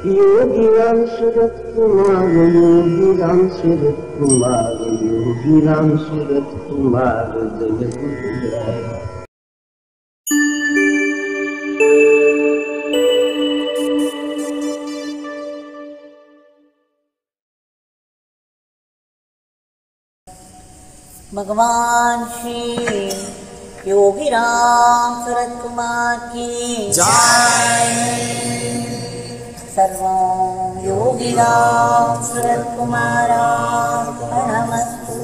योगी राम सूरत कुमार योगी राम सूरत कुमार योगी राम सूरत कुमार जय गुरुदेव भगवान श्री योगी राम सूरत कुमार की सर्वं योगी राम सूरत कुमारार्पणमस्तु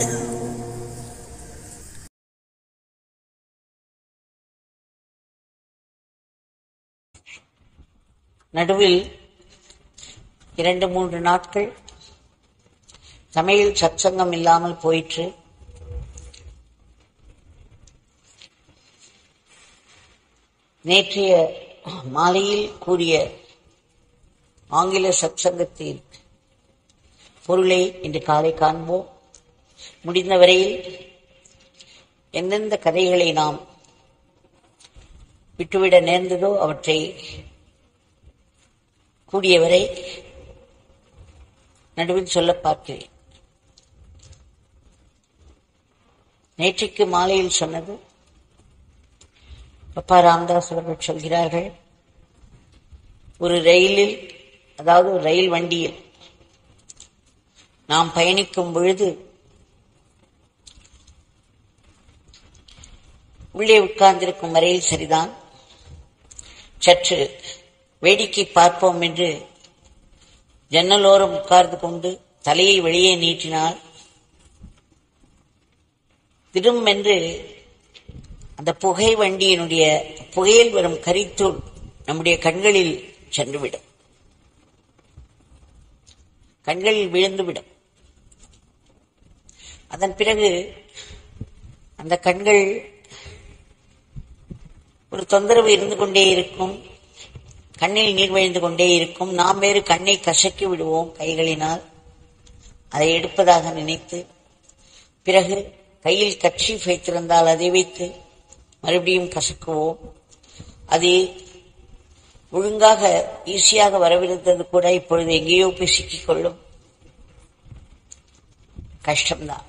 நடுவில் இரண்டு மூன்று நாட்கள் தமிழில் சத்சங்கம் இல்லாமல் போயிற்று நேற்றைய மாலையில் கூடிய ஆங்கில சத்சங்கத்தின் பொருளை இன்று காலை காண்போம் முடிந்த வரையில் எந்தெந்த கதைகளை நாம் விட்டுவிட நேர்ந்ததோ அவற்றை கூடியவரை நடுவில் சொல்ல பார்க்கிறேன் நேற்றைக்கு மாலையில் சொன்னது அப்பா ராமதாஸ் அவர்கள் சொல்கிறார்கள் ஒரு ரயிலில் அதாவது ஒரு ரயில் வண்டியில் நாம் பயணிக்கும் பொழுது உள்ளே உட்கார்ந்திருக்கும் வரையில் சரிதான் சற்று வேடிக்கை பார்ப்போம் என்று ஜன்னலோரம் உட்கார்ந்து கொண்டு தலையை வெளியே நீட்டினால் திடும் என்று அந்த புகை வண்டியினுடைய புகையில் வரும் கரித்தூள் நம்முடைய கண்களில் சென்றுவிடும் கண்களில் விழுந்துவிடும் அதன் பிறகு அந்த கண்கள் ஒரு தொந்தரவு இருந்து கொண்டே இருக்கும் கண்ணில் நீர் வழிந்து கொண்டே இருக்கும் நாம் வேறு கண்ணை கசக்கி விடுவோம் கைகளினால் அதை எடுப்பதாக நினைத்து பிறகு கையில் கட்சி வைத்திருந்தால் அதை வைத்து மறுபடியும் கசக்குவோம் அது ஒழுங்காக ஈஸியாக வரவிருந்தது கூட இப்பொழுது எங்கேயோ போய் சிக்கிக்கொள்ளும் கஷ்டம்தான்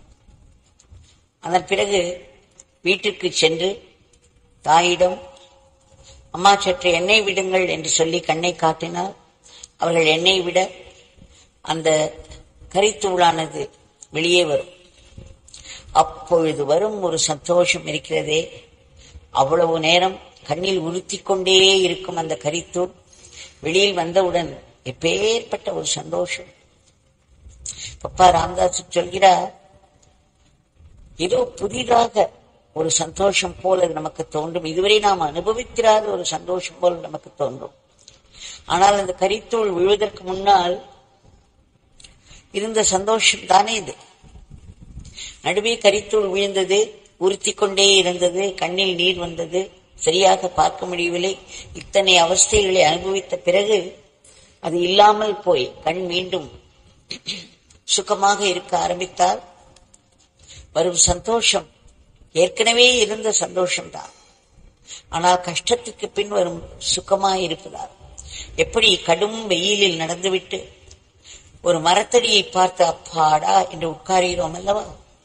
அதன் பிறகு வீட்டிற்கு சென்று தாயிடம் அம்மா சற்று எண்ணெய் விடுங்கள் என்று சொல்லி கண்ணை காட்டினால் அவர்கள் எண்ணெய் விட அந்த கரித்தூளானது வெளியே வரும் அப்பொழுது வரும் ஒரு சந்தோஷம் இருக்கிறதே அவ்வளவு நேரம் கண்ணில் உறுத்தி கொண்டே இருக்கும் அந்த கரித்தூள் வெளியில் வந்தவுடன் எப்பேற்பட்ட ஒரு சந்தோஷம் பப்பா ராமதாஸ் சொல்கிறார் ஏதோ புதிதாக ஒரு சந்தோஷம் போல நமக்கு தோன்றும் இதுவரை நாம் அனுபவித்திராத ஒரு சந்தோஷம் போல நமக்கு தோன்றும் ஆனால் அந்த கரித்தூள் விழுவதற்கு முன்னால் இருந்த சந்தோஷம் தானே இது நடுவே கரித்தூள் விழுந்தது உறுத்தி கொண்டே இருந்தது கண்ணில் நீர் வந்தது சரியாக பார்க்க முடியவில்லை இத்தனை அவஸ்தைகளை அனுபவித்த பிறகு அது இல்லாமல் போய் கண் மீண்டும் சுகமாக இருக்க ஆரம்பித்தால் வரும் சந்தோஷம் ஏற்கனவே இருந்த சந்தோஷம்தான் ஆனால் கஷ்டத்துக்கு பின் வரும் சுகமாய் இருப்பதால் எப்படி கடும் வெயிலில் நடந்துவிட்டு ஒரு மரத்தடியை பார்த்து அப்பாடா என்று உட்காருகிறோம் அல்லவா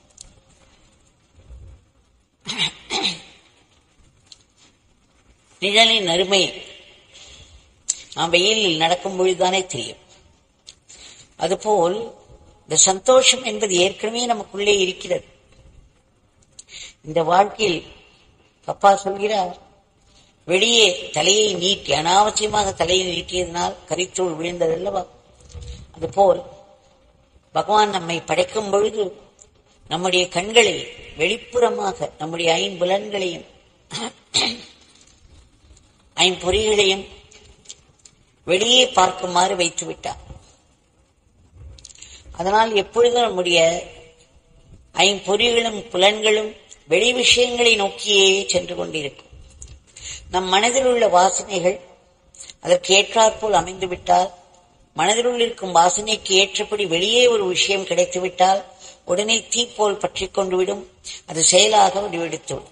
நிழலின் அருமை நாம் வெயிலில் நடக்கும் பொழுதுதானே தெரியும் அதுபோல் இந்த சந்தோஷம் என்பது ஏற்கனவே நமக்குள்ளே இருக்கிறது இந்த வாழ்க்கையில் பப்பா சொல்கிறார் வெளியே தலையை நீட்டி அனாவசியமாக தலையை நீட்டியதனால் கரித்தூள் விழுந்ததல்லவா அதுபோல் பகவான் நம்மை படைக்கும் பொழுது நம்முடைய கண்களை வெளிப்புறமாக நம்முடைய ஐம்புலன்களையும் ஐம்பொறிகளையும் வெளியே பார்க்குமாறு வைத்து விட்டார் அதனால் எப்பொழுதும் நம்முடைய ஐம்பொறிகளும் புலன்களும் வெளி விஷயங்களை நோக்கியே சென்று கொண்டிருக்கும் நம் மனதில் உள்ள வாசனைகள் அதற்கு ஏற்றாற்போல் அமைந்துவிட்டால் மனதிலுள் இருக்கும் வாசனைக்கு ஏற்றபடி வெளியே ஒரு விஷயம் கிடைத்துவிட்டால் உடனே தீப்போல் பற்றி கொண்டு விடும் அது செயலாக வடிவெடுத்துவிடும்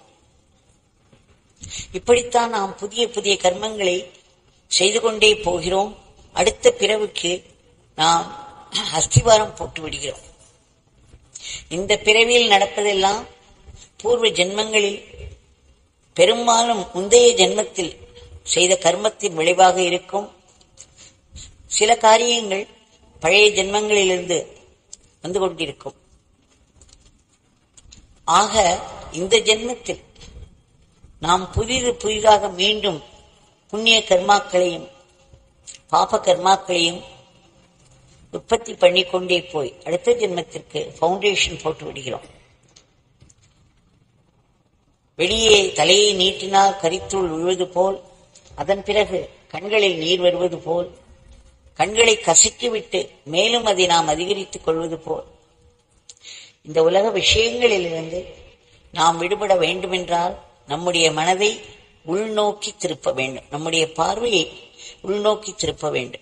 இப்படித்தான் நாம் புதிய புதிய கர்மங்களை செய்து கொண்டே போகிறோம் அடுத்த பிறவுக்கு நாம் அஸ்திவாரம் போட்டு விடுகிறோம் இந்த பிறவியில் நடப்பதெல்லாம் பூர்வ ஜென்மங்களில் பெரும்பாலும் முந்தைய ஜென்மத்தில் செய்த கர்மத்தின் விளைவாக இருக்கும் சில காரியங்கள் பழைய ஜென்மங்களிலிருந்து வந்து கொண்டிருக்கும் ஆக இந்த ஜென்மத்தில் நாம் புதிது புதிதாக மீண்டும் புண்ணிய கர்மாக்களையும் பாப கர்மாக்களையும் உற்பத்தி பண்ணிக்கொண்டே போய் அடுத்த ஜென்மத்திற்கு ஃபவுண்டேஷன் போட்டு விடுகிறோம் வெளியே தலையை நீட்டினால் கரித்துள் விழுவது போல் அதன் பிறகு கண்களில் நீர் வருவது போல் கண்களை கசக்கிவிட்டு மேலும் அதை நாம் அதிகரித்துக் கொள்வது போல் இந்த உலக விஷயங்களிலிருந்து நாம் விடுபட வேண்டுமென்றால் நம்முடைய மனதை உள்நோக்கி திருப்ப வேண்டும் நம்முடைய பார்வையை உள்நோக்கி திருப்ப வேண்டும்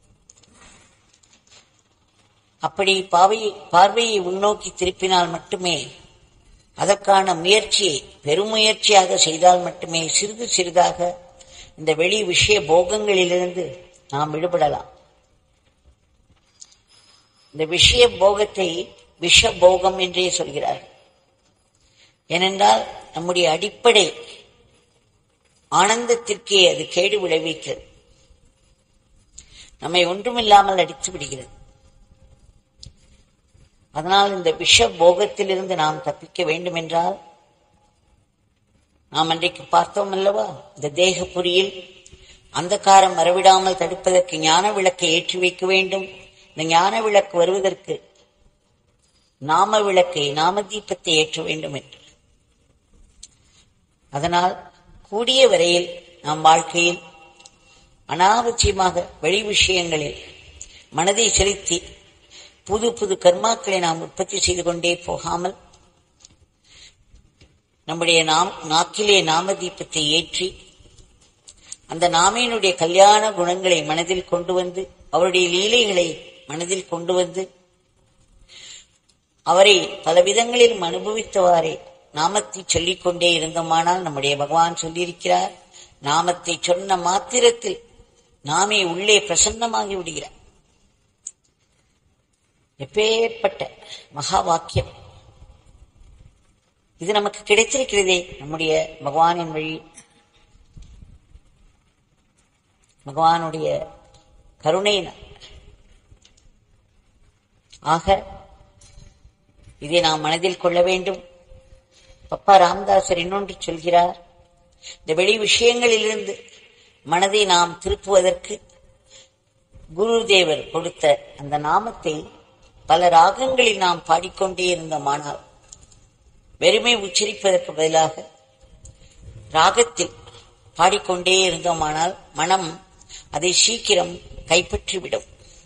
அப்படி பாவையை பார்வையை உள்நோக்கி திருப்பினால் மட்டுமே அதற்கான முயற்சியை பெருமுயற்சியாக செய்தால் மட்டுமே சிறிது சிறிதாக இந்த வெளி விஷய போகங்களிலிருந்து நாம் விடுபடலாம் இந்த விஷய போகத்தை விஷ போகம் என்றே சொல்கிறார்கள் ஏனென்றால் நம்முடைய அடிப்படை ஆனந்தத்திற்கே அது கேடு விளைவிக்கிறது நம்மை ஒன்றுமில்லாமல் அடித்து விடுகிறது அதனால் இந்த விஷ போகத்திலிருந்து நாம் தப்பிக்க வேண்டும் என்றால் நாம் அன்றைக்கு பார்த்தோம் அல்லவா இந்த தேகப்புரியில் அந்தகாரம் வரவிடாமல் தடுப்பதற்கு ஞான விளக்கை ஏற்றி வைக்க வேண்டும் இந்த ஞான விளக்கு வருவதற்கு நாம விளக்கை நாம தீபத்தை ஏற்ற வேண்டும் என்று அதனால் கூடிய வரையில் நம் வாழ்க்கையில் அனாவசியமாக வெளி விஷயங்களில் மனதை செலுத்தி புது புது கர்மாக்களை நாம் உற்பத்தி செய்து கொண்டே போகாமல் நம்முடைய நாம் நாக்கிலே நாம தீபத்தை ஏற்றி அந்த நாமையினுடைய கல்யாண குணங்களை மனதில் கொண்டு வந்து அவருடைய லீலைகளை மனதில் கொண்டு வந்து அவரை பல விதங்களிலும் அனுபவித்தவாறே நாமத்தை சொல்லிக் கொண்டே இருந்தோமானால் நம்முடைய பகவான் சொல்லியிருக்கிறார் நாமத்தை சொன்ன மாத்திரத்தில் நாமே உள்ளே பிரசன்னமாகி விடுகிறார் எப்பேற்பட்ட மகா வாக்கியம் இது நமக்கு கிடைத்திருக்கிறதே நம்முடைய பகவானின் வழி பகவானுடைய கருணையினால் ஆக இதை நாம் மனதில் கொள்ள வேண்டும் பப்பா ராமதாசர் இன்னொன்று சொல்கிறார் இந்த வெளி விஷயங்களிலிருந்து மனதை நாம் திருப்புவதற்கு குருதேவர் கொடுத்த அந்த நாமத்தை பல ராகங்களில் நாம் பாடிக்கொண்டே இருந்தோமானால் வெறுமை உச்சரிப்பதற்கு பதிலாக ராகத்தில் பாடிக்கொண்டே இருந்தோமானால் மனம் அதை சீக்கிரம் கைப்பற்றிவிடும்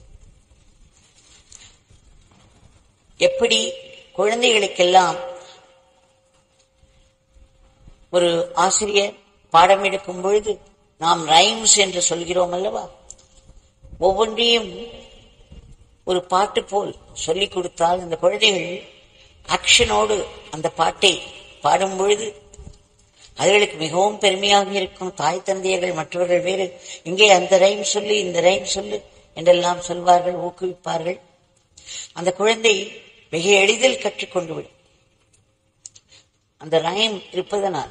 எப்படி குழந்தைகளுக்கெல்லாம் ஒரு ஆசிரியர் பாடம் எடுக்கும் பொழுது நாம் ரைம்ஸ் என்று சொல்கிறோம் அல்லவா ஒவ்வொன்றையும் ஒரு பாட்டு போல் சொல்லிக் கொடுத்தால் இந்த குழந்தைகள் ஆக்ஷனோடு அந்த பாட்டை பாடும் பொழுது அதுகளுக்கு மிகவும் பெருமையாக இருக்கும் தாய் தந்தையர்கள் மற்றவர்கள் வேறு இங்கே அந்த ரைம் சொல்லு இந்த ரைம் சொல்லு என்றெல்லாம் சொல்வார்கள் ஊக்குவிப்பார்கள் அந்த குழந்தை மிக எளிதில் கற்றுக்கொண்டு விடும் அந்த ரைம் இருப்பதனால்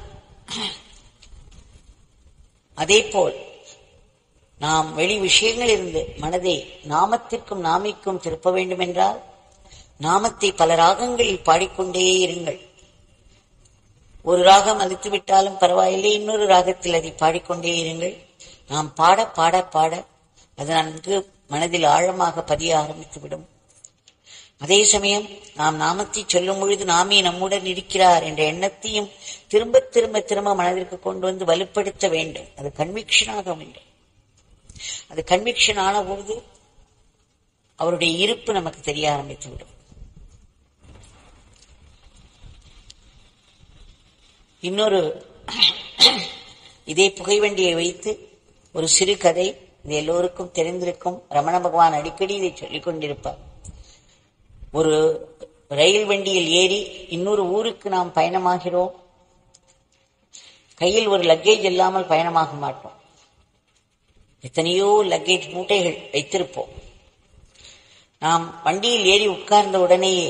அதே போல் நாம் வெளி விஷயங்களிலிருந்து மனதை நாமத்திற்கும் நாமிக்கும் திருப்ப வேண்டும் என்றால் நாமத்தை பல ராகங்களில் பாடிக்கொண்டே இருங்கள் ஒரு ராகம் அழித்து விட்டாலும் பரவாயில்லை இன்னொரு ராகத்தில் அதை பாடிக்கொண்டே இருங்கள் நாம் பாட பாட பாட அது நன்கு மனதில் ஆழமாக பதிய ஆரம்பித்துவிடும் அதே சமயம் நாம் நாமத்தை சொல்லும் பொழுது நாமே நம்முடன் இருக்கிறார் என்ற எண்ணத்தையும் திரும்ப திரும்ப திரும்ப மனதிற்கு கொண்டு வந்து வலுப்படுத்த வேண்டும் அது கன்விக்ஷனாக வேண்டும் அது கன்விக்ஷன் ஆன பொழுது அவருடைய இருப்பு நமக்கு தெரிய ஆரம்பித்து விடும் இன்னொரு இதே புகைவண்டியை வைத்து ஒரு சிறு கதை இது எல்லோருக்கும் தெரிந்திருக்கும் ரமண பகவான் அடிக்கடி இதை சொல்லிக் கொண்டிருப்பார் ஒரு ரயில் வண்டியில் ஏறி இன்னொரு ஊருக்கு நாம் பயணமாகிறோம் கையில் ஒரு லக்கேஜ் இல்லாமல் பயணமாக மாட்டோம் எத்தனையோ லக்கேஜ் மூட்டைகள் வைத்திருப்போம் நாம் வண்டியில் ஏறி உட்கார்ந்த உடனேயே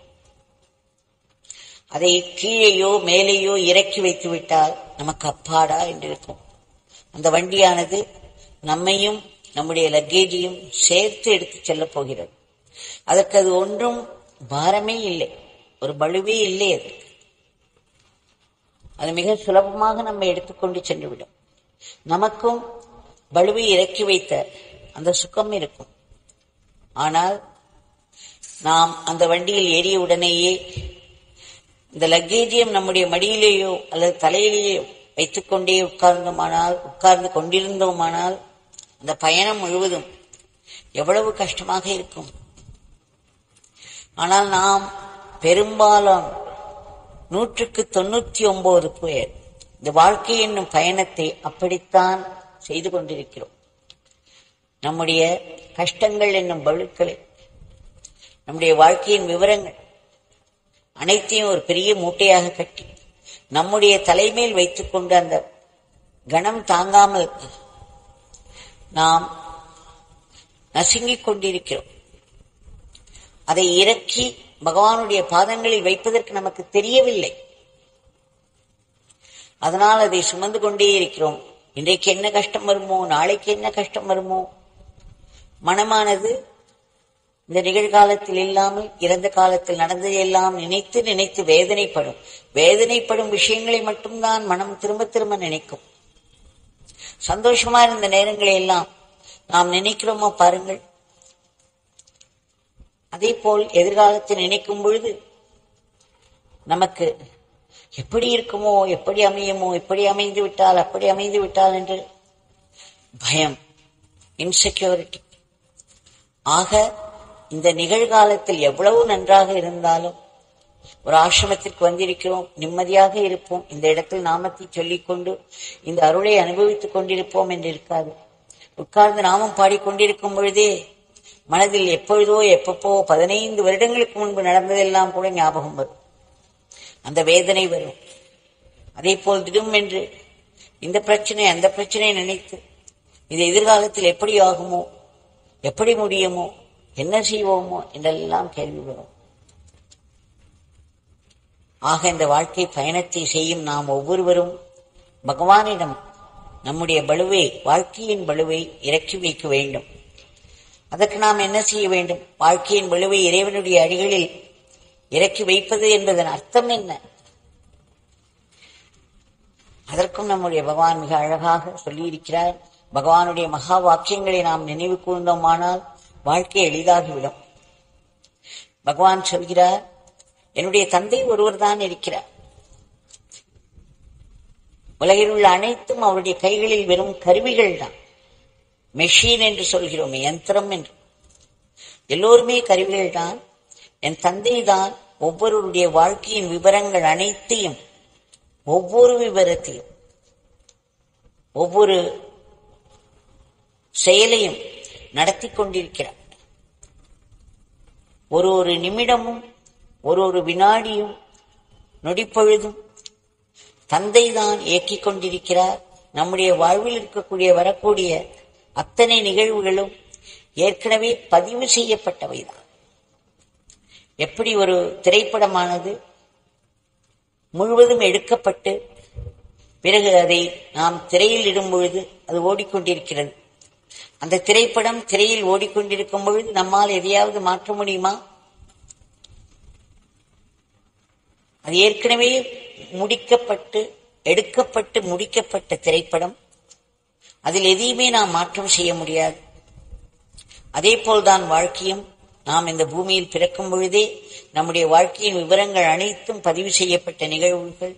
அதை கீழேயோ மேலேயோ இறக்கி வைத்து விட்டால் நமக்கு அப்பாடா என்று இருக்கும் அந்த வண்டியானது நம்மையும் நம்முடைய லக்கேஜையும் சேர்த்து எடுத்துச் செல்லப் போகிறது அதற்கு அது ஒன்றும் பாரமே இல்லை ஒரு பலுவே இல்லை அது அது மிக சுலபமாக நம்ம எடுத்துக்கொண்டு சென்றுவிடும் நமக்கும் பலுவை இறக்கி வைத்த அந்த சுகம் இருக்கும் ஆனால் நாம் அந்த வண்டியில் ஏறிய உடனேயே இந்த லக்கேஜையும் நம்முடைய மடியிலேயோ அல்லது தலையிலேயோ வைத்துக்கொண்டே உட்கார்ந்தோமானால் உட்கார்ந்து கொண்டிருந்தோமானால் அந்த பயணம் முழுவதும் எவ்வளவு கஷ்டமாக இருக்கும் ஆனால் நாம் பெரும்பாலும் நூற்றுக்கு தொண்ணூத்தி ஒன்பது பேர் இந்த வாழ்க்கை என்னும் பயணத்தை அப்படித்தான் செய்து கொண்டிருக்கிறோம் நம்முடைய கஷ்டங்கள் என்னும் பழுக்களை நம்முடைய வாழ்க்கையின் விவரங்கள் அனைத்தையும் ஒரு பெரிய மூட்டையாக கட்டி நம்முடைய தலைமேல் வைத்துக்கொண்டு அந்த கணம் தாங்காமல் நாம் நசுங்கிக் கொண்டிருக்கிறோம் அதை இறக்கி பகவானுடைய பாதங்களில் வைப்பதற்கு நமக்கு தெரியவில்லை அதனால் அதை சுமந்து கொண்டே இருக்கிறோம் இன்றைக்கு என்ன கஷ்டம் வருமோ நாளைக்கு என்ன கஷ்டம் வருமோ மனமானது இந்த நிகழ்காலத்தில் இல்லாமல் இறந்த காலத்தில் நடந்ததையெல்லாம் நினைத்து நினைத்து வேதனைப்படும் வேதனைப்படும் விஷயங்களை மட்டும்தான் மனம் திரும்ப திரும்ப நினைக்கும் சந்தோஷமா இருந்த நேரங்களை எல்லாம் நாம் நினைக்கிறோமோ பாருங்கள் அதே போல் எதிர்காலத்தை நினைக்கும் பொழுது நமக்கு எப்படி இருக்குமோ எப்படி அமையுமோ எப்படி அமைந்து விட்டால் அப்படி அமைந்து விட்டால் என்று பயம் இன்செக்யூரிட்டி ஆக இந்த நிகழ்காலத்தில் எவ்வளவு நன்றாக இருந்தாலும் ஒரு ஆசிரமத்திற்கு வந்திருக்கிறோம் நிம்மதியாக இருப்போம் இந்த இடத்தில் நாமத்தை சொல்லிக்கொண்டு இந்த அருளை அனுபவித்துக் கொண்டிருப்போம் என்று இருக்காது உட்கார்ந்து நாமம் பாடிக்கொண்டிருக்கும் பொழுதே மனதில் எப்பொழுதோ எப்பப்போ பதினைந்து வருடங்களுக்கு முன்பு நடந்ததெல்லாம் கூட ஞாபகம் வரும் அந்த வேதனை வரும் அதே போல் திடும் என்று இந்த பிரச்சனை அந்த பிரச்சனை நினைத்து இது எதிர்காலத்தில் எப்படி ஆகுமோ எப்படி முடியுமோ என்ன செய்வோமோ என்றெல்லாம் கேள்வி வரும் ஆக இந்த வாழ்க்கை பயணத்தை செய்யும் நாம் ஒவ்வொருவரும் பகவானிடம் நம்முடைய பலுவை வாழ்க்கையின் பலுவை இறக்கி வைக்க வேண்டும் அதற்கு நாம் என்ன செய்ய வேண்டும் வாழ்க்கையின் பலுவை இறைவனுடைய அடிகளில் இறக்கி வைப்பது என்பதன் அர்த்தம் என்ன அதற்கும் நம்முடைய பகவான் மிக அழகாக சொல்லியிருக்கிறார் பகவானுடைய மகா வாக்கியங்களை நாம் நினைவு கூர்ந்தோமானால் வாழ்க்கை எளிதாகிவிடும் பகவான் சொல்கிறார் என்னுடைய தந்தை ஒருவர் தான் இருக்கிறார் உலகில் உள்ள அனைத்தும் அவருடைய கைகளில் வெறும் கருவிகள் தான் மெஷின் என்று சொல்கிறோம் யந்திரம் என்று எல்லோருமே கருவிகள் தான் என் தந்தை தான் ஒவ்வொருவருடைய வாழ்க்கையின் விவரங்கள் அனைத்தையும் ஒவ்வொரு விவரத்தையும் ஒவ்வொரு செயலையும் நடத்தி கொண்டிருக்கிறார் ஒரு ஒரு நிமிடமும் ஒரு ஒரு வினாடியும் நொடிப்பொழுதும் தந்தை தான் இயக்கிக் கொண்டிருக்கிறார் நம்முடைய வாழ்வில் இருக்கக்கூடிய வரக்கூடிய அத்தனை நிகழ்வுகளும் ஏற்கனவே பதிவு செய்யப்பட்டவைதான் எப்படி ஒரு திரைப்படமானது முழுவதும் எடுக்கப்பட்டு பிறகு அதை நாம் திரையில் இடும் பொழுது அது ஓடிக்கொண்டிருக்கிறது அந்த திரைப்படம் திரையில் ஓடிக்கொண்டிருக்கும் பொழுது நம்மால் எதையாவது மாற்ற முடியுமா அது ஏற்கனவே முடிக்கப்பட்டு எடுக்கப்பட்டு முடிக்கப்பட்ட திரைப்படம் அதில் எதையுமே நாம் மாற்றம் செய்ய முடியாது அதே போல்தான் வாழ்க்கையும் நாம் இந்த பூமியில் பிறக்கும் பொழுதே நம்முடைய வாழ்க்கையின் விவரங்கள் அனைத்தும் பதிவு செய்யப்பட்ட நிகழ்வுகள்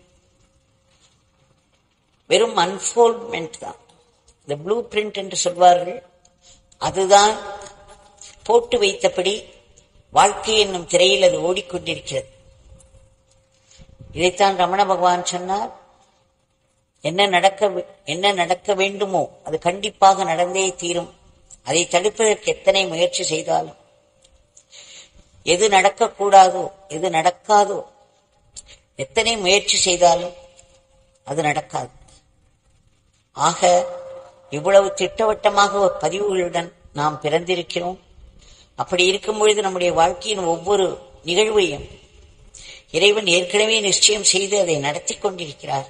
வெறும் அன்ஃபோல்மெண்ட் தான் இந்த ப்ளூ பிரிண்ட் என்று சொல்வார்கள் அதுதான் போட்டு வைத்தபடி வாழ்க்கை என்னும் திரையில் அது ஓடிக்கொண்டிருக்கிறது இதைத்தான் ரமண பகவான் சொன்னார் என்ன நடக்க வே- என்ன நடக்க வேண்டுமோ அது கண்டிப்பாக நடந்தே தீரும் அதை தடுப்பதற்கு எத்தனை முயற்சி செய்தாலும் எது நடக்கக்கூடாதோ எது நடக்காதோ எத்தனை முயற்சி செய்தாலும் அது நடக்காது ஆக இவ்வளவு திட்டவட்டமாக ஒரு பதிவுகளுடன் நாம் பிறந்திருக்கிறோம் அப்படி இருக்கும் பொழுது நம்முடைய வாழ்க்கையின் ஒவ்வொரு நிகழ்வையும் இறைவன் ஏற்கனவே நிச்சயம் செய்து அதை நடத்தி கொண்டிருக்கிறார்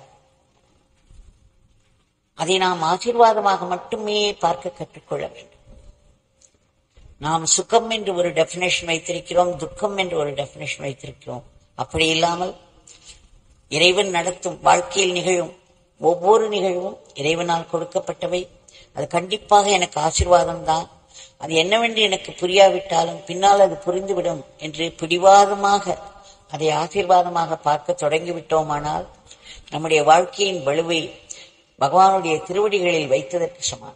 அதை நாம் ஆசீர்வாதமாக மட்டுமே பார்க்க கற்றுக்கொள்ள வேண்டும் நாம் சுகம் என்று ஒரு டெபினேஷன் வைத்திருக்கிறோம் துக்கம் என்று ஒரு டெபினேஷன் வைத்திருக்கிறோம் அப்படி இல்லாமல் இறைவன் நடத்தும் வாழ்க்கையில் நிகழும் ஒவ்வொரு நிகழ்வும் இறைவனால் கொடுக்கப்பட்டவை அது கண்டிப்பாக எனக்கு ஆசீர்வாதம் தான் அது என்னவென்று எனக்கு புரியாவிட்டாலும் பின்னால் அது புரிந்துவிடும் என்று பிடிவாதமாக அதை ஆசீர்வாதமாக பார்க்க தொடங்கிவிட்டோமானால் நம்முடைய வாழ்க்கையின் வலுவை பகவானுடைய திருவடிகளில் வைத்ததற்கு சமானம்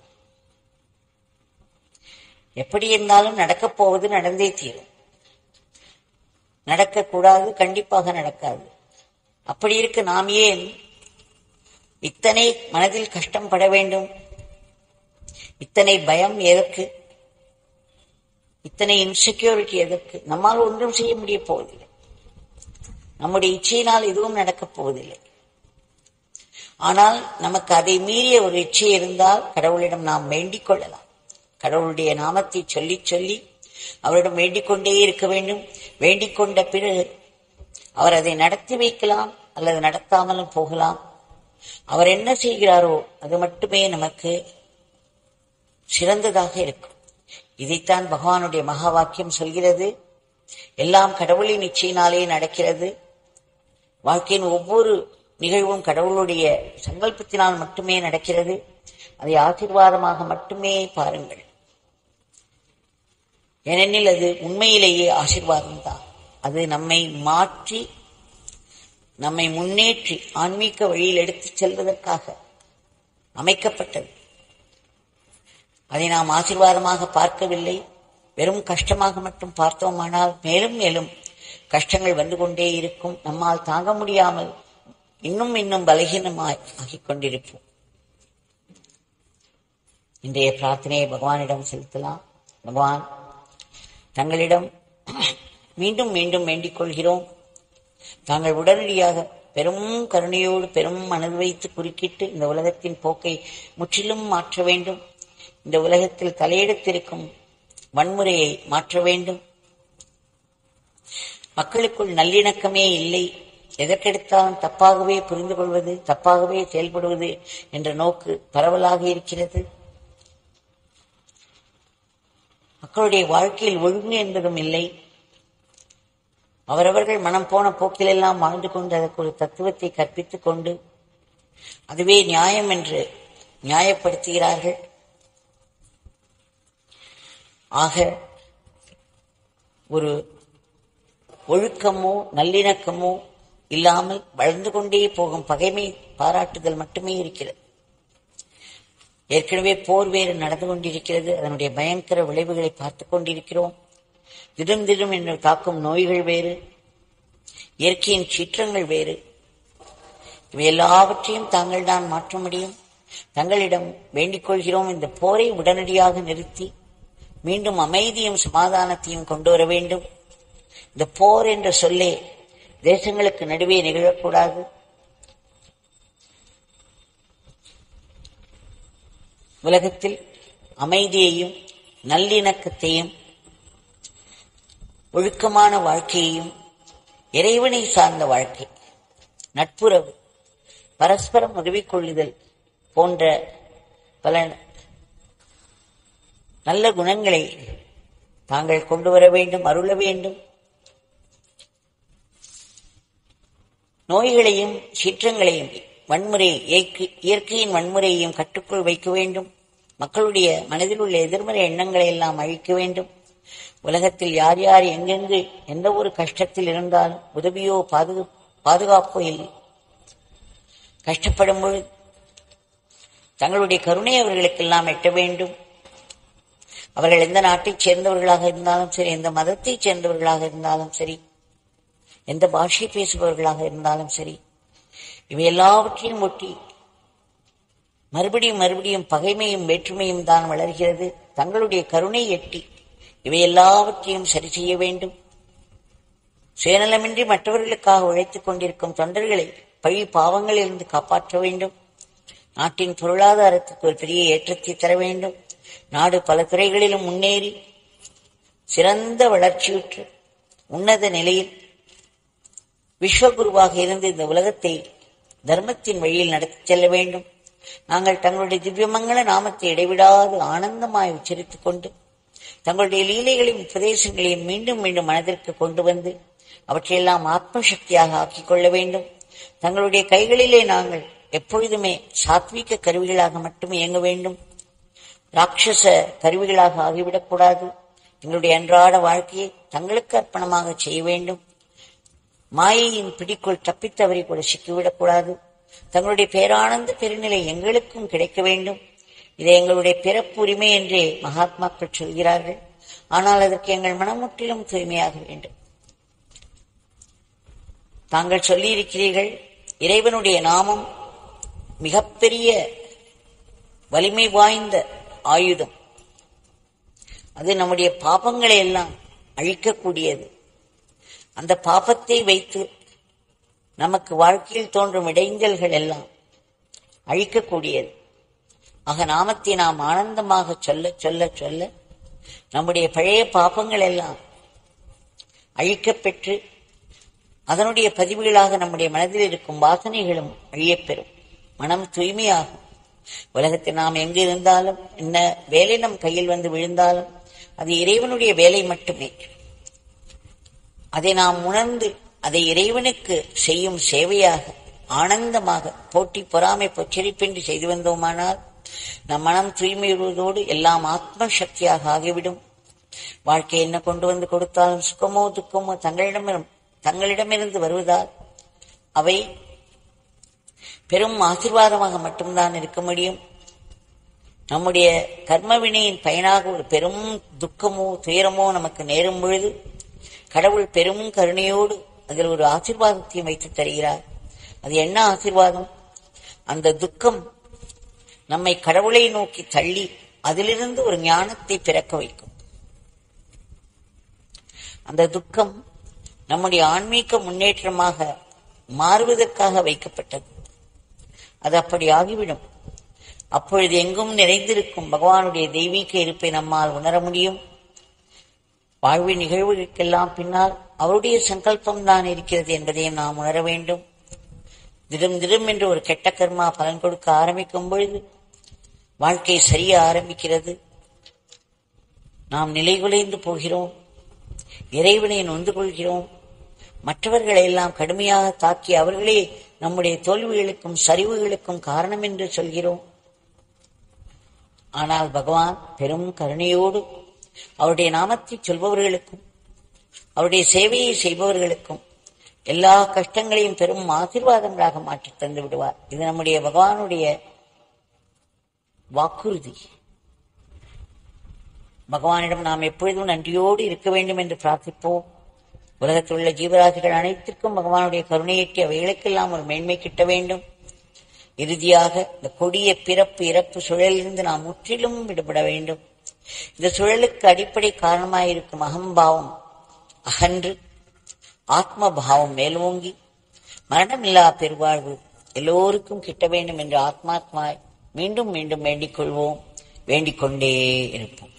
எப்படி இருந்தாலும் நடக்கப் போவது நடந்தே தீரும் நடக்கக்கூடாது கண்டிப்பாக நடக்காது அப்படி இருக்க நாம் ஏன் இத்தனை மனதில் கஷ்டம் பட வேண்டும் இத்தனை பயம் எதற்கு இத்தனை இன்செக்யூரிட்டி எதற்கு நம்மால் ஒன்றும் செய்ய முடிய போவதில்லை நம்முடைய இச்சையினால் எதுவும் நடக்கப் போவதில்லை ஆனால் நமக்கு அதை மீறிய ஒரு இச்சை இருந்தால் கடவுளிடம் நாம் வேண்டிக் கொள்ளலாம் கடவுளுடைய நாமத்தை சொல்லி சொல்லி அவரிடம் வேண்டிக் கொண்டே இருக்க வேண்டும் வேண்டிக் கொண்ட பிறகு அவர் அதை நடத்தி வைக்கலாம் அல்லது நடத்தாமலும் போகலாம் அவர் என்ன செய்கிறாரோ அது மட்டுமே நமக்கு சிறந்ததாக இருக்கும் இதைத்தான் பகவானுடைய மகா வாக்கியம் சொல்கிறது எல்லாம் கடவுளின் நிச்சயினாலே நடக்கிறது வாழ்க்கையின் ஒவ்வொரு நிகழ்வும் கடவுளுடைய சங்கல்பத்தினால் மட்டுமே நடக்கிறது அதை ஆசீர்வாதமாக மட்டுமே பாருங்கள் ஏனெனில் அது உண்மையிலேயே ஆசீர்வாதம் தான் அது நம்மை மாற்றி நம்மை முன்னேற்றி ஆன்மீக வழியில் எடுத்துச் செல்வதற்காக அமைக்கப்பட்டது அதை நாம் ஆசீர்வாதமாக பார்க்கவில்லை வெறும் கஷ்டமாக மட்டும் பார்த்தோமானால் மேலும் மேலும் கஷ்டங்கள் வந்து கொண்டே இருக்கும் நம்மால் தாங்க முடியாமல் இன்னும் இன்னும் பலகீனமாய் ஆகிக் கொண்டிருப்போம் இன்றைய பிரார்த்தனையை பகவானிடம் செலுத்தலாம் பகவான் தங்களிடம் மீண்டும் மீண்டும் வேண்டிக் கொள்கிறோம் தாங்கள் உடனடியாக பெரும் கருணையோடு பெரும் மனது வைத்து குறுக்கிட்டு இந்த உலகத்தின் போக்கை முற்றிலும் மாற்ற வேண்டும் இந்த உலகத்தில் தலையெடுத்திருக்கும் வன்முறையை மாற்ற வேண்டும் மக்களுக்குள் நல்லிணக்கமே இல்லை எதற்கெடுத்தாலும் தப்பாகவே புரிந்து கொள்வது தப்பாகவே செயல்படுவது என்ற நோக்கு பரவலாக இருக்கிறது மக்களுடைய வாழ்க்கையில் ஒழுங்கு என்பதும் இல்லை அவரவர்கள் மனம் போன போக்கிலெல்லாம் வாழ்ந்து கொண்டு அதற்கு ஒரு தத்துவத்தை கற்பித்துக் கொண்டு அதுவே நியாயம் என்று நியாயப்படுத்துகிறார்கள் ஆக ஒரு ஒழுக்கமோ நல்லிணக்கமோ இல்லாமல் வளர்ந்து கொண்டே போகும் பகைமை பாராட்டுதல் மட்டுமே இருக்கிறது ஏற்கனவே போர் வேறு நடந்து கொண்டிருக்கிறது அதனுடைய பயங்கர விளைவுகளை பார்த்துக் கொண்டிருக்கிறோம் திடும் திடும் என்று தாக்கும் நோய்கள் வேறு இயற்கையின் சீற்றங்கள் வேறு இவை எல்லாவற்றையும் தாங்கள் தான் மாற்ற முடியும் தங்களிடம் வேண்டிக் கொள்கிறோம் இந்த போரை உடனடியாக நிறுத்தி மீண்டும் அமைதியும் சமாதானத்தையும் கொண்டு வர வேண்டும் இந்த போர் என்ற சொல்லே தேசங்களுக்கு நடுவே நிகழக்கூடாது உலகத்தில் அமைதியையும் நல்லிணக்கத்தையும் ஒழுக்கமான வாழ்க்கையையும் இறைவனை சார்ந்த வாழ்க்கை நட்புறவு பரஸ்பரம் உதவிக் கொள்ளுதல் போன்ற பல நல்ல குணங்களை தாங்கள் கொண்டு வர வேண்டும் அருள வேண்டும் நோய்களையும் சீற்றங்களையும் வன்முறை இயற்கை- இயற்கையின் வன்முறையையும் கட்டுக்குள் வைக்க வேண்டும் மக்களுடைய மனதில் உள்ள எதிர்மறை எண்ணங்களை எல்லாம் அழிக்க வேண்டும் உலகத்தில் யார் யார் எங்கெங்கு எந்த ஒரு கஷ்டத்தில் இருந்தாலும் உதவியோ பாதுகா பாதுகாப்போ இல்லை கஷ்டப்படும் பொழுது தங்களுடைய கருணை அவர்களுக்கெல்லாம் எட்ட வேண்டும் அவர்கள் எந்த நாட்டைச் சேர்ந்தவர்களாக இருந்தாலும் சரி எந்த மதத்தைச் சேர்ந்தவர்களாக இருந்தாலும் சரி எந்த பாஷை பேசுபவர்களாக இருந்தாலும் சரி இவை எல்லாவற்றையும் ஒட்டி மறுபடியும் மறுபடியும் பகைமையும் வேற்றுமையும் தான் வளர்கிறது தங்களுடைய கருணை எட்டி இவை எல்லாவற்றையும் சரி செய்ய வேண்டும் சுயநலமின்றி மற்றவர்களுக்காக உழைத்துக் கொண்டிருக்கும் தொண்டர்களை பழி பாவங்களிலிருந்து காப்பாற்ற வேண்டும் நாட்டின் பொருளாதாரத்துக்கு ஒரு பெரிய ஏற்றத்தை தர வேண்டும் நாடு பல துறைகளிலும் முன்னேறி சிறந்த வளர்ச்சியுற்று உன்னத நிலையில் விஸ்வகுருவாக இருந்து இந்த உலகத்தை தர்மத்தின் வழியில் நடத்திச் செல்ல வேண்டும் நாங்கள் தங்களுடைய திவ்யமங்கள நாமத்தை இடைவிடாது ஆனந்தமாய் உச்சரித்துக் கொண்டு தங்களுடைய லீலைகளையும் உபதேசங்களையும் மீண்டும் மீண்டும் மனதிற்கு கொண்டு வந்து அவற்றையெல்லாம் ஆத்ம சக்தியாக ஆக்கிக் கொள்ள வேண்டும் தங்களுடைய கைகளிலே நாங்கள் எப்பொழுதுமே சாத்வீக கருவிகளாக மட்டும் இயங்க வேண்டும் ராட்சச கருவிகளாக ஆகிவிடக்கூடாது எங்களுடைய அன்றாட வாழ்க்கையை தங்களுக்கு அர்ப்பணமாக செய்ய வேண்டும் மாயையின் பிடிக்குள் தப்பித்தவரை கூட சிக்கிவிடக்கூடாது தங்களுடைய பேரானந்த பெருநிலை எங்களுக்கும் கிடைக்க வேண்டும் இதை எங்களுடைய பிறப்பு உரிமை என்றே மகாத்மாக்கள் சொல்கிறார்கள் ஆனால் அதற்கு எங்கள் மனம் முற்றிலும் தூய்மையாக வேண்டும் தாங்கள் சொல்லியிருக்கிறீர்கள் இறைவனுடைய நாமம் மிகப்பெரிய வலிமை வாய்ந்த ஆயுதம் அது நம்முடைய பாபங்களை எல்லாம் அழிக்கக்கூடியது அந்த பாபத்தை வைத்து நமக்கு வாழ்க்கையில் தோன்றும் இடைஞ்சல்கள் எல்லாம் அழிக்கக்கூடியது ஆக நாமத்தை நாம் ஆனந்தமாக சொல்ல சொல்ல சொல்ல நம்முடைய பழைய பாபங்கள் எல்லாம் அழிக்கப்பெற்று அதனுடைய பதிவுகளாக நம்முடைய மனதில் இருக்கும் வாசனைகளும் அழியப்பெறும் மனம் தூய்மையாகும் உலகத்தில் நாம் எங்கு இருந்தாலும் என்ன வேலை நம் கையில் வந்து விழுந்தாலும் அது இறைவனுடைய வேலை மட்டுமே அதை நாம் உணர்ந்து அதை இறைவனுக்கு செய்யும் சேவையாக ஆனந்தமாக போட்டி பொறாமை பொச்சரிப்பின்றி செய்து வந்தோமானால் நம் மனம் தூய்மையுறுவதோடு எல்லாம் ஆத்ம சக்தியாக ஆகிவிடும் வாழ்க்கை என்ன கொண்டு வந்து கொடுத்தாலும் சுகமோ துக்கமோ தங்களிடம் தங்களிடமிருந்து வருவதால் அவை பெரும் ஆசிர்வாதமாக மட்டும்தான் இருக்க முடியும் நம்முடைய கர்மவினையின் பயனாக ஒரு பெரும் துக்கமோ துயரமோ நமக்கு நேரும் பொழுது கடவுள் பெரும் கருணையோடு அதில் ஒரு ஆசிர்வாதத்தையும் வைத்து தருகிறார் அது என்ன ஆசிர்வாதம் அந்த துக்கம் நம்மை கடவுளை நோக்கி தள்ளி அதிலிருந்து ஒரு ஞானத்தை பிறக்க வைக்கும் அந்த துக்கம் நம்முடைய ஆன்மீக முன்னேற்றமாக மாறுவதற்காக வைக்கப்பட்டது அது அப்படி ஆகிவிடும் அப்பொழுது எங்கும் நிறைந்திருக்கும் பகவானுடைய தெய்வீக இருப்பை நம்மால் உணர முடியும் வாழ்வின் நிகழ்வுகளுக்கெல்லாம் பின்னால் அவருடைய சங்கல்பம் தான் இருக்கிறது என்பதையும் நாம் உணர வேண்டும் திடும் திடும் என்று ஒரு கெட்ட கர்மா பலன் கொடுக்க ஆரம்பிக்கும் பொழுது வாழ்க்கை சரிய ஆரம்பிக்கிறது நாம் நிலைகுலைந்து போகிறோம் இறைவனை நொந்து கொள்கிறோம் மற்றவர்களை எல்லாம் கடுமையாக தாக்கி அவர்களே நம்முடைய தோல்விகளுக்கும் சரிவுகளுக்கும் காரணம் என்று சொல்கிறோம் ஆனால் பகவான் பெரும் கருணையோடு அவருடைய நாமத்தை சொல்பவர்களுக்கும் அவருடைய சேவையை செய்பவர்களுக்கும் எல்லா கஷ்டங்களையும் பெரும் ஆசீர்வாதங்களாக மாற்றி தந்து விடுவார் இது நம்முடைய பகவானுடைய வாக்குறுதி பகவானிடம் நாம் எப்பொழுதும் நன்றியோடு இருக்க வேண்டும் என்று பிரார்த்திப்போம் உலகத்தில் உள்ள ஜீவராசிகள் அனைத்திற்கும் பகவானுடைய கருணையற்றி அவைகளுக்கெல்லாம் ஒரு மேன்மை கிட்ட வேண்டும் இறுதியாக இந்த கொடிய பிறப்பு இறப்பு சுழலிலிருந்து நாம் முற்றிலும் விடுபட வேண்டும் இந்த சுழலுக்கு அடிப்படை காரணமாயிருக்கும் அகம்பாவம் அகன்று ஆத்ம பாவம் மேலோங்கி மரணமில்லா பெருவாழ்வு எல்லோருக்கும் கிட்ட வேண்டும் என்று ஆத்மாத்மாய் மீண்டும் மீண்டும் வேண்டிக் கொள்வோம் வேண்டிக் கொண்டே இருப்போம்